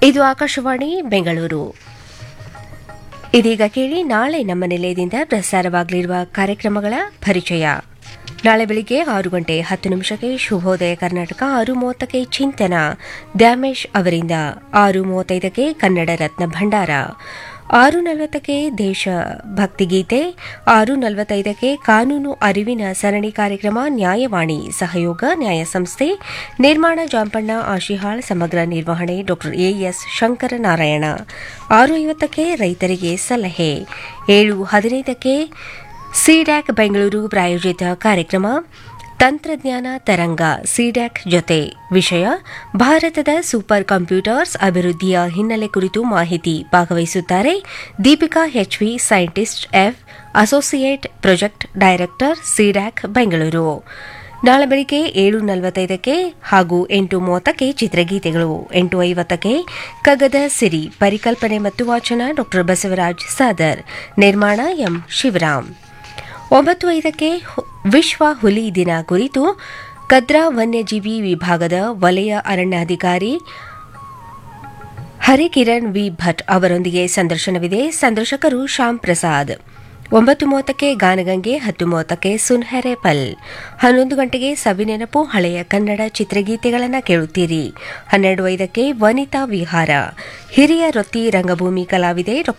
ಇದು ಆಕಾಶವಾಣಿ ಬೆಂಗಳೂರು ಇದೀಗ ಕೇಳಿ ನಾಳೆ ನಮ್ಮ ನಿಲಯದಿಂದ ಪ್ರಸಾರವಾಗಲಿರುವ ಕಾರ್ಯಕ್ರಮಗಳ ಪರಿಚಯ ನಾಳೆ ಬೆಳಿಗ್ಗೆ ಆರು ಗಂಟೆ ಹತ್ತು ನಿಮಿಷಕ್ಕೆ ಶುಭೋದಯ ಕರ್ನಾಟಕ ಆರು ಮೂವತ್ತಕ್ಕೆ ಚಿಂತನ ದ್ಯಾಮೇಶ್ ಅವರಿಂದ ಆರು ಮೂವತ್ತೈದಕ್ಕೆ ಕನ್ನಡ ರತ್ನ ಭಂಡಾರ ಆರು ನಲವತ್ತಕ್ಕೆ ದೇಶ ಭಕ್ತಿಗೀತೆ ಆರು ನಲವತ್ತೈದಕ್ಕೆ ಕಾನೂನು ಅರಿವಿನ ಸರಣಿ ಕಾರ್ಯಕ್ರಮ ನ್ಯಾಯವಾಣಿ ಸಹಯೋಗ ನ್ಯಾಯ ಸಂಸ್ಥೆ ನಿರ್ಮಾಣ ಜಾಂಪಣ್ಣ ಆಶಿಹಾಳ್ ಸಮಗ್ರ ನಿರ್ವಹಣೆ ಡಾ ಎಎಸ್ ಶಂಕರನಾರಾಯಣ ಆರು ಐವತ್ತಕ್ಕೆ ರೈತರಿಗೆ ಸಲಹೆ ಏಳು ಹದಿನೈದಕ್ಕೆ ಸಿಡ್ಯಾಕ್ ಬೆಂಗಳೂರು ಪ್ರಾಯೋಜಿತ ಕಾರ್ಯಕ್ರಮ ತಂತ್ರಜ್ಞಾನ ತರಂಗ ಸಿಡ್ಯಾಕ್ ಜೊತೆ ವಿಷಯ ಭಾರತದ ಸೂಪರ್ ಕಂಪ್ಯೂಟರ್ಸ್ ಅಭಿವೃದ್ಧಿಯ ಹಿನ್ನೆಲೆ ಕುರಿತು ಮಾಹಿತಿ ಭಾಗವಹಿಸುತ್ತಾರೆ Deepika HV scientist F associate project director CDAC Bengaluru ನಾಳೆ ಬೆಳಿಗ್ಗೆ ಏಳು ನಲವತ್ತೈದಕ್ಕೆ ಹಾಗೂ ಎಂಟು ಮೂವತ್ತಕ್ಕೆ ಚಿತ್ರಗೀತೆಗಳು ಎಂಟು ಐವತ್ತಕ್ಕೆ ಕಗ್ಗದ ಸಿರಿ ಪರಿಕಲ್ಪನೆ ಮತ್ತು ವಾಚನ ಡಾ ಬಸವರಾಜ್ ಸಾದರ್ ನಿರ್ಮಾಣ ಎಂ ಶಿವರಾಮ್ ಒಂಬತ್ತು ಐದಕ್ಕೆ ವಿಶ್ವ ಹುಲಿ ದಿನ ಕುರಿತು ಕದ್ರಾ ವನ್ಯಜೀವಿ ವಿಭಾಗದ ವಲಯ ಅರಣ್ಯಾಧಿಕಾರಿ ಹರಿಕಿರಣ್ ವಿ ಭಟ್ ಅವರೊಂದಿಗೆ ಸಂದರ್ಶನವಿದೆ ಸಂದರ್ಶಕರು ಶ್ಯಾಮ್ ಪ್ರಸಾದ್ ಒಂಬತ್ತು ಮೂವತ್ತಕ್ಕೆ ಗಾನಗಂಗೆ ಹತ್ತು ಮೂವತ್ತಕ್ಕೆ ಸುನ್ಹೆರೆ ಪಲ್ ಹನ್ನೊಂದು ಗಂಟೆಗೆ ಸವಿನೆನಪು ಹಳೆಯ ಕನ್ನಡ ಚಿತ್ರಗೀತೆಗಳನ್ನು ಕೇಳುತ್ತೀರಿ ಹನ್ನೆರಡು ಐದಕ್ಕೆ ವನಿತಾ ವಿಹಾರ ಹಿರಿಯ ವೃತ್ತಿ ರಂಗಭೂಮಿ ಕಲಾವಿದೆ ಡಾ